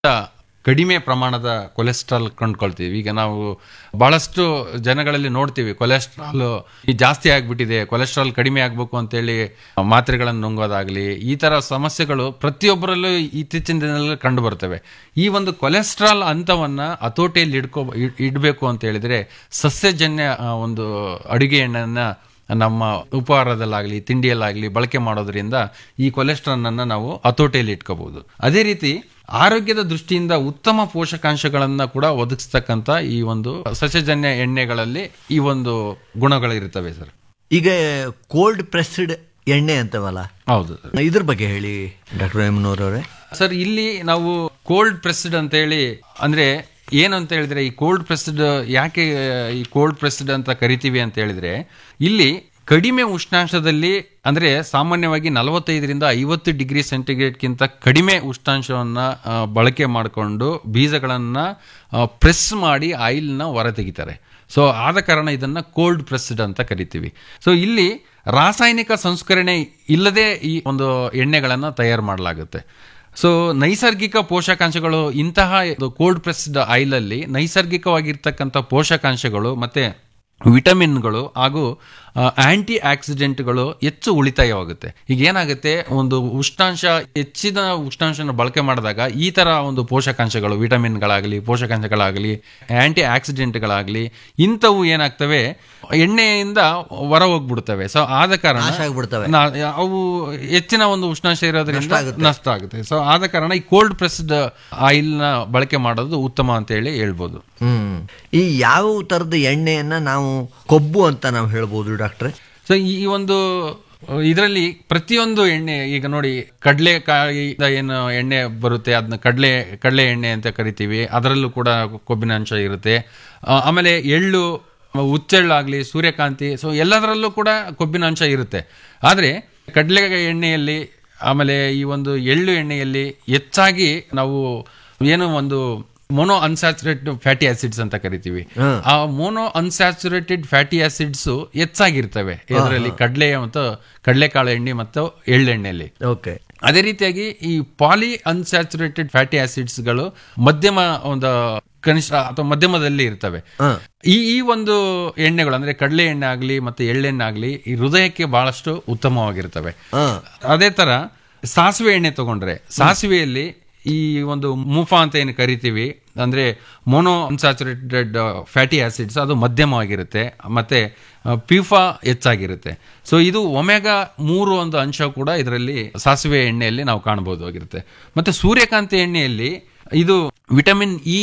ಕಡಿಮೆ ಪ್ರಮಾಣದ ಕೊಲೆಸ್ಟ್ರಾಲ್ ಕಂಡ್ಕೊಳ್ತೀವಿ ಈಗ ನಾವು ಬಹಳಷ್ಟು ಜನಗಳಲ್ಲಿ ನೋಡ್ತೀವಿ ಕೊಲೆಸ್ಟ್ರಾಲ್ ಈ ಜಾಸ್ತಿ ಆಗ್ಬಿಟ್ಟಿದೆ ಕೊಲೆಸ್ಟ್ರಾಲ್ ಕಡಿಮೆ ಆಗ್ಬೇಕು ಅಂತೇಳಿ ಮಾತ್ರೆಗಳನ್ನು ನುಂಗೋದಾಗ್ಲಿ ಈ ತರ ಸಮಸ್ಯೆಗಳು ಪ್ರತಿಯೊಬ್ಬರಲ್ಲೂ ಇತ್ತೀಚಿನ ದಿನಗಳಲ್ಲಿ ಕಂಡು ಬರ್ತವೆ ಈ ಒಂದು ಕೊಲೆಸ್ಟ್ರಾಲ್ ಹಂತವನ್ನ ಹತೋಟಿಯಲ್ಲಿ ಇಡ್ಕೋ ಇಡ್- ಇಡ್ಬೇಕು ಅಂತ ಹೇಳಿದ್ರೆ ಸಸ್ಯಜನ್ಯ ಆ, ಒಂದು ಅಡುಗೆ ಎಣ್ಣೆಯನ್ನ ನಮ್ಮ ಉಪಹಾರದಲ್ಲಾಗಲಿ ತಿಂಡಿಯಲ್ಲಾಗಲಿ ಬಳಕೆ ಮಾಡೋದ್ರಿಂದ ಈ ಕೊಲೆಸ್ಟ್ರಾಲ್ ಅನ್ನ ನಾವು ಹತೋಟಿಯಲ್ಲಿ ಇಟ್ಕೋಬಹುದು ಅದೇ ರೀತಿ ಆರೋಗ್ಯದ ದೃಷ್ಟಿಯಿಂದ ಉತ್ತಮ ಪೋಷಕಾಂಶಗಳನ್ನ ಕೂಡ ಒದಗಿಸ್ತಕ್ಕಂಥ ಈ ಒಂದು ಸಸ್ಯಜನ್ಯ ಎಣ್ಣೆಗಳಲ್ಲಿ ಈ ಒಂದು ಗುಣಗಳಿರ್ತವೆ ಸರ್ ಈಗ ಕೋಲ್ಡ್ ಪ್ರೆಸ್ಡ್ ಎಣ್ಣೆ ಅಂತವಲ್ಲ ಹೌದು ಇದ್ರ ಬಗ್ಗೆ ಹೇಳಿ ಡಾಕ್ಟರ್ ಎಮ್ನೋರವರೇ ಸರ್ ಇಲ್ಲಿ ನಾವು ಕೋಲ್ಡ್ ಪ್ರೆಸ್ಡ್ ಅಂತ ಹೇಳಿ ಅಂದ್ರೆ ಏನು ಅಂತ ಹೇಳಿದ್ರೆ ಈ ಕೋಲ್ಡ್ ಪ್ರೆಸ್ಡ್ ಯಾಕೆ ಈ ಕೋಲ್ಡ್ ಪ್ರೆಸ್ಡ್ ಅಂತ ಕರಿತೀವಿ ಅಂತ ಹೇಳಿದ್ರೆ ಇಲ್ಲಿ ಕಡಿಮೆ ಉಷ್ಣಾಂಶದಲ್ಲಿ ಅಂದ್ರೆ ಸಾಮಾನ್ಯವಾಗಿ ನಲವತ್ತೈದರಿಂದ ಐವತ್ತು ಡಿಗ್ರಿ ಸೆಂಟಿಗ್ರೇಡ್ಗಿಂತ ಕಡಿಮೆ ಉಷ್ಣಾಂಶವನ್ನ ಆ, ಬಳಕೆ ಮಾಡಿಕೊಂಡು ಬೀಜಗಳನ್ನ ಪ್ರೆಸ್ ಮಾಡಿ ಆಯಿಲ್ನ ಹೊರತೆಗಿತಾರೆ ಸೊ ಆದ ಕಾರಣ ಇದನ್ನ ಕೋಲ್ಡ್ ಪ್ರೆಸ್ಡ್ ಅಂತ ಕರಿತೀವಿ ಸೊ ಇಲ್ಲಿ ರಾಸಾಯನಿಕ ಸಂಸ್ಕರಣೆ ಇಲ್ಲದೆ ಈ ಒಂದು ಎಣ್ಣೆಗಳನ್ನ ತಯಾರು ಮಾಡಲಾಗುತ್ತೆ ಸೊ ನೈಸರ್ಗಿಕ ಪೋಷಕಾಂಶಗಳು ಇಂತಹ ಕೋಲ್ಡ್ ಪ್ರೆಸ್ಡ್ ಆಯಿಲ್ ಅಲ್ಲಿ ನೈಸರ್ಗಿಕವಾಗಿರ್ತಕ್ಕಂಥ ಪೋಷಕಾಂಶಗಳು ಮತ್ತೆ ವಿಟಮಿನ್ಗಳು ಹಾಗೂ ಆಂಟಿ ಆಕ್ಸಿಡೆಂಟ್ಗಳು ಹೆಚ್ಚು ಉಳಿತಾಯವಾಗುತ್ತೆ ಈಗ ಏನಾಗುತ್ತೆ ಒಂದು ಉಷ್ಣಾಂಶ ಹೆಚ್ಚಿನ ಉಷ್ಣಾಂಶನ ಬಳಕೆ ಮಾಡಿದಾಗ ಈ ತರ ಒಂದು ಪೋಷಕಾಂಶಗಳು ವಿಟಮಿನ್ಗಳಾಗಲಿ ಪೋಷಕಾಂಶಗಳಾಗಲಿ ಆಂಟಿ ಆಕ್ಸಿಡೆಂಟ್ಗಳಾಗಲಿ ಇಂಥವು ಏನಾಗ್ತವೆ ಎಣ್ಣೆಯಿಂದ ಹೊರ ಹೋಗ್ಬಿಡ್ತವೆ ಸೊ ಆದ ಕಾರಣ ನಾಶ ಆಗ್ಬಿಡ್ತವೆ. ನಾ- ಅವು ಹೆಚ್ಚಿನ ಒಂದು ಉಷ್ಣಾಂಶ ಇರೋದ್ರಿಂದ ನಷ್ಟ ಆಗುತ್ತೆ ಸೊ ಆದ ಕಾರಣ ಈ ಕೋಲ್ಡ್ ಪ್ರೆಸ್ಡ್ ಆಯಿಲ್ ನ ಬಳಕೆ ಮಾಡೋದು ಉತ್ತಮ ಅಂತ ಹೇಳಿ ಹೇಳ್ಬೋದು ಹ್ಮ್ ಈ ಯಾವ ತರದ ಎಣ್ಣೆಯನ್ನ ನಾವು ಕೊಬ್ಬು ಅಂತ ನಾವು ಹೇಳ್ಬೋದು ಡಾಕ್ಟ್ರೆ ಸೊ ಈ ಒಂದು ಇದರಲ್ಲಿ ಪ್ರತಿಯೊಂದು ಎಣ್ಣೆ ಈಗ ನೋಡಿ ಕಡಲೆಕಾಯಿಯಿಂದ ಏನು ಎಣ್ಣೆ ಬರುತ್ತೆ ಅದನ್ನ ಕಡಲೆ ಕಡಲೆ ಎಣ್ಣೆ ಅಂತ ಕರಿತೀವಿ ಅದರಲ್ಲೂ ಕೂಡ ಕೊಬ್ಬಿನ ಅಂಶ ಇರುತ್ತೆ ಆ, ಆಮೇಲೆ ಎಳ್ಳು ಹುಚ್ಚೆಳ್ಳಾಗ್ಲಿ ಸೂರ್ಯಕಾಂತಿ ಸೊ ಎಲ್ಲದರಲ್ಲೂ ಕೂಡ ಕೊಬ್ಬಿನ ಅಂಶ ಇರುತ್ತೆ ಆದರೆ ಕಡಲೆ ಎಣ್ಣೆಯಲ್ಲಿ ಆಮೇಲೆ ಈ ಒಂದು ಎಳ್ಳು ಎಣ್ಣೆಯಲ್ಲಿ ಹೆಚ್ಚಾಗಿ ನಾವು ಏನು ಒಂದು ಮೊನೋ ಅನ್ಸ್ಯಾಚುರೇಟೆಡ್ ಫ್ಯಾಟಿ ಆಸಿಡ್ಸ್ ಅಂತ ಕರಿತೀವಿ ಆ ಮೋನೋ ಅನ್ಸ್ಯಾಚುರೇಟೆಡ್ ಫ್ಯಾಟಿ ಆಸಿಡ್ಸ್ ಹೆಚ್ಚಾಗಿರ್ತವೆ ಇದರಲ್ಲಿ ಕಡಲೆ ಮತ್ತು ಕಡಲೆಕಾಳು ಎಣ್ಣೆ ಮತ್ತು ಎಳ್ಳೆಣ್ಣೆಯಲ್ಲಿ ಓಕೆ ಅದೇ ರೀತಿಯಾಗಿ ಈ ಪಾಲಿ ಅನ್ಸ್ಯಾಚುರೇಟೆಡ್ ಫ್ಯಾಟಿ ಆಸಿಡ್ಸ್ಗಳು ಮಧ್ಯಮ ಒಂದು ಕನಿಷ್ಠ ಅಥವಾ ಮಧ್ಯಮದಲ್ಲಿ ಇರ್ತವೆ ಈ ಈ ಒಂದು ಎಣ್ಣೆಗಳು ಅಂದ್ರೆ ಕಡಲೆ ಎಣ್ಣೆ ಆಗಲಿ ಮತ್ತೆ ಎಳ್ಳೆಣ್ಣೆ ಆಗಲಿ ಈ ಹೃದಯಕ್ಕೆ ಬಹಳಷ್ಟು ಉತ್ತಮವಾಗಿರ್ತವೆ ಅದೇ ತರ ಸಾಸಿವೆ ಎಣ್ಣೆ ತಗೊಂಡ್ರೆ ಸಾಸಿವೆಯಲ್ಲಿ ಈ ಒಂದು ಮುಫಾ ಅಂತ ಏನು ಕರಿತೀವಿ ಅಂದ್ರೆ ಮೊನೋ ಅನ್ಸ್ಯಾಚುರೇಟೆಡ್ ಫ್ಯಾಟಿ ಆಸಿಡ್ಸ್ ಅದು ಮಧ್ಯಮವಾಗಿರುತ್ತೆ ಮತ್ತೆ ಪಿಫಾ ಹೆಚ್ಚಾಗಿರುತ್ತೆ ಸೊ ಇದು ಒಮೆಗಾ ಮೂರು ಒಂದು ಅಂಶ ಕೂಡ ಇದರಲ್ಲಿ ಸಾಸಿವೆ ಎಣ್ಣೆಯಲ್ಲಿ ನಾವು ಕಾಣಬಹುದಾಗಿರುತ್ತೆ ಮತ್ತೆ ಸೂರ್ಯಕಾಂತಿ ಎಣ್ಣೆಯಲ್ಲಿ ಇದು ವಿಟಮಿನ್ ಇ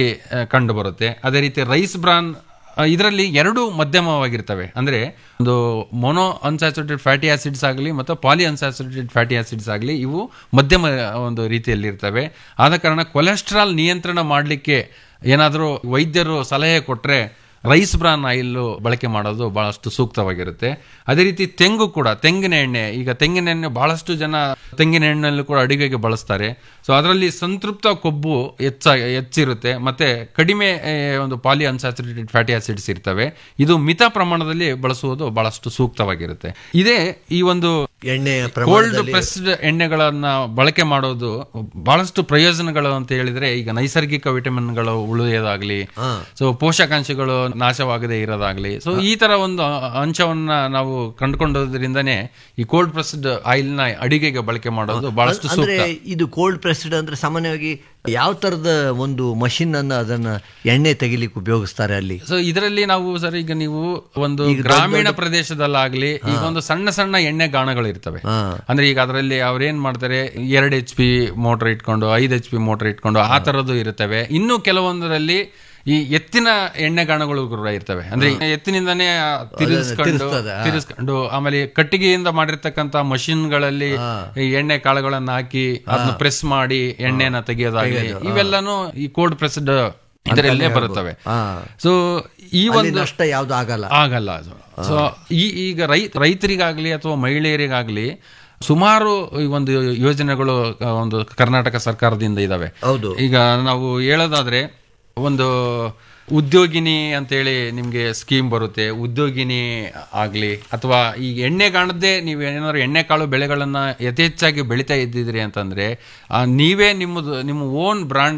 ಕಂಡು ಬರುತ್ತೆ ಅದೇ ರೀತಿ ರೈಸ್ ಬ್ರಾನ್ ಇದರಲ್ಲಿ ಎರಡು ಮಧ್ಯಮವಾಗಿರ್ತವೆ ಅಂದ್ರೆ ಒಂದು ಮೊನೋ ಅನ್ಸ್ಯಾಚುರೇಟೆಡ್ ಫ್ಯಾಟಿ ಆಸಿಡ್ಸ್ ಆಗಲಿ ಮತ್ತು ಪಾಲಿ ಅನ್ಸ್ಯಾಚುರೇಟೆಡ್ ಫ್ಯಾಟಿ ಆಸಿಡ್ಸ್ ಆಗಲಿ ಇವು ಮಧ್ಯಮ ಒಂದು ರೀತಿಯಲ್ಲಿ ಇರ್ತವೆ ಆದ ಕಾರಣ ಕೊಲೆಸ್ಟ್ರಾಲ್ ನಿಯಂತ್ರಣ ಮಾಡಲಿಕ್ಕೆ ಏನಾದರೂ ವೈದ್ಯರು ಸಲಹೆ ಕೊಟ್ಟರೆ ರೈಸ್ ಬ್ರಾನ್ ಆಯಿಲ್ ಬಳಕೆ ಮಾಡೋದು ಬಹಳಷ್ಟು ಸೂಕ್ತವಾಗಿರುತ್ತೆ ಅದೇ ರೀತಿ ತೆಂಗು ಕೂಡ ತೆಂಗಿನ ಎಣ್ಣೆ ಈಗ ತೆಂಗಿನ ಎಣ್ಣೆ ಬಹಳಷ್ಟು ಜನ ತೆಂಗಿನ ಎಣ್ಣೆಲ್ಲೂ ಕೂಡ ಅಡುಗೆಗೆ ಬಳಸ್ತಾರೆ ಸೊ ಅದರಲ್ಲಿ ಸಂತೃಪ್ತ ಕೊಬ್ಬು ಹೆಚ್ಚ ಹೆಚ್ಚಿರುತ್ತೆ ಮತ್ತೆ ಕಡಿಮೆ ಆ, ಒಂದು ಪಾಲಿ ಅನ್ಸ್ಯಾಚುರೇಟೆಡ್ ಫ್ಯಾಟಿ ಆಸಿಡ್ಸ್ ಇರ್ತವೆ ಇದು ಮಿತ ಪ್ರಮಾಣದಲ್ಲಿ ಬಳಸುವುದು ಬಹಳಷ್ಟು ಸೂಕ್ತವಾಗಿರುತ್ತೆ ಇದೇ ಈ ಒಂದು ಎಣ್ಣೆಯ ಕೋಲ್ಡ್ ಪ್ರಮಾಣದಲ್ಲಿ ಪ್ರೆಸ್ಡ್ ಎಣ್ಣೆಗಳನ್ನ ಬಳಕೆ ಮಾಡೋದು ಬಹಳಷ್ಟು ಪ್ರಯೋಜನಗಳು ಅಂತ ಹೇಳಿದ್ರೆ ಈಗ ನೈಸರ್ಗಿಕ ವಿಟಮಿನ್ಗಳು ಉಳಿಯೋದಾಗ್ಲಿ ಸೊ ಪೋಷಕಾಂಶಗಳು ನಾಶವಾಗದೇ ಇರೋದಾಗ್ಲಿ ಸೊ ಈ ತರ ಒಂದು ಅಂಶವನ್ನ ನಾವು ಕಂಡುಕೊಂಡೋದ್ರಿಂದನೇ ಈ ಕೋಲ್ಡ್ ಪ್ರೆಸ್ಡ್ ಆಯಿಲ್ ನ ಅಡಿಗೆಗೆ ಬಳಕೆ ಮಾಡೋದು ಬಹಳಷ್ಟು ಅಂದ್ರೆ ಸೂಕ್ತ ಇದು ಕೋಲ್ಡ್ ಪ್ರೆಸ್ಡ್ ಅಂದ್ರೆ ಸಾಮಾನ್ಯವಾಗಿ ಯಾವ ತರದ ಒಂದು ಮಷಿನ್ ಅನ್ನ ಅದನ್ನ ಎಣ್ಣೆ ತೆಗಿಲಿಕ್ಕೆ ಉಪಯೋಗಿಸ್ತಾರೆ ಅಲ್ಲಿ ಸೊ ಇದರಲ್ಲಿ ನಾವು ಸರ್ ಈಗ ನೀವು ಒಂದು ಗ್ರಾಮೀಣ ಪ್ರದೇಶದಲ್ಲಾಗ್ಲಿ ಈಗ ಒಂದು ಸಣ್ಣ ಸಣ್ಣ ಎಣ್ಣೆ ಗಾಣಗಳು ಇರ್ತವೆ ಅಂದ್ರೆ ಈಗ ಅದರಲ್ಲಿ ಅವ್ರೇನ್ ಮಾಡ್ತಾರೆ ಎರಡ್ ಎಚ್ ಪಿ ಮೋಟರ್ ಇಟ್ಕೊಂಡು ಐದ್ ಎಚ್ ಪಿ ಮೋಟರ್ ಇಟ್ಕೊಂಡು ಆ ತರದ್ದು ಇರುತ್ತವೆ ಇನ್ನು ಕೆಲವೊಂದರಲ್ಲಿ ಈ ಎತ್ತಿನ ಎಣ್ಣೆ ಗಾಣಗಳು ಕೂಡ ಇರ್ತವೆ ಅಂದ್ರೆ ಎತ್ತಿನಿಂದಾನೇ ತಿರುಗಿಸ್ಕೊಂಡು ತಿರುಗಿಸ್ತದೆ, ತಿರುಗಿಸ್ಕೊಂಡು ಆಮೇಲೆ ಕಟ್ಟಿಗೆಯಿಂದ ಮಾಡಿರ್ತಕ್ಕಂತ ಮಷಿನ್ಗಳಲ್ಲಿ ಈ ಎಣ್ಣೆ ಕಾಳುಗಳನ್ನ ಹಾಕಿ ಅದನ್ನ ಪ್ರೆಸ್ ಮಾಡಿ ಎಣ್ಣೆನ ತೆಗೆಯೋದಾಗಲಿ ಇವೆಲ್ಲಾನು ಈ ಕೋಲ್ಡ್ ಪ್ರೆಸ್ಡ್ ಇದರಲ್ಲೇ ಬರುತ್ತವೆ ಸೊ ಈ ಅಲ್ಲಿ ಒಂದು ನಷ್ಟ ಯಾವ್ದು ಆಗಲ್ಲ ಆಗಲ್ಲ ಸೊ ಈ ಈಗ ರೈ ರೈತರಿಗಾಗ್ಲಿ ಅಥವಾ ಮಹಿಳೆಯರಿಗಾಗ್ಲಿ ಸುಮಾರು ಈ ಒಂದು ಯೋಜನೆಗಳು ಆ, ಒಂದು ಕರ್ನಾಟಕ ಸರ್ಕಾರದಿಂದ ಇದಾವೆ ಹೌದು ಈಗ ನಾವು ಹೇಳೋದಾದ್ರೆ ಒಂದು ಉದ್ಯೋಗಿನಿ ಅಂತೇಳಿ ನಿಮ್ಗೆ ಸ್ಕೀಮ್ ಬರುತ್ತೆ ಉದ್ಯೋಗಿನಿ ಆಗ್ಲಿ ಅಥವಾ ಈ ಎಣ್ಣೆ ಕಾಣದೇ ನೀವು ಏನಾದ್ರು ಎಣ್ಣೆ ಕಾಳು ಬೆಳೆಗಳನ್ನ ಯಥೇಚ್ಛಾಗಿ ಬೆಳಿತಾ ಇದ್ದಿದ್ರಿ ಅಂತಂದ್ರೆ ಆ, ನೀವೇ ನಿಮ್ಮದು ನಿಮ್ಮ ಓನ್ ಬ್ರಾಂಡ್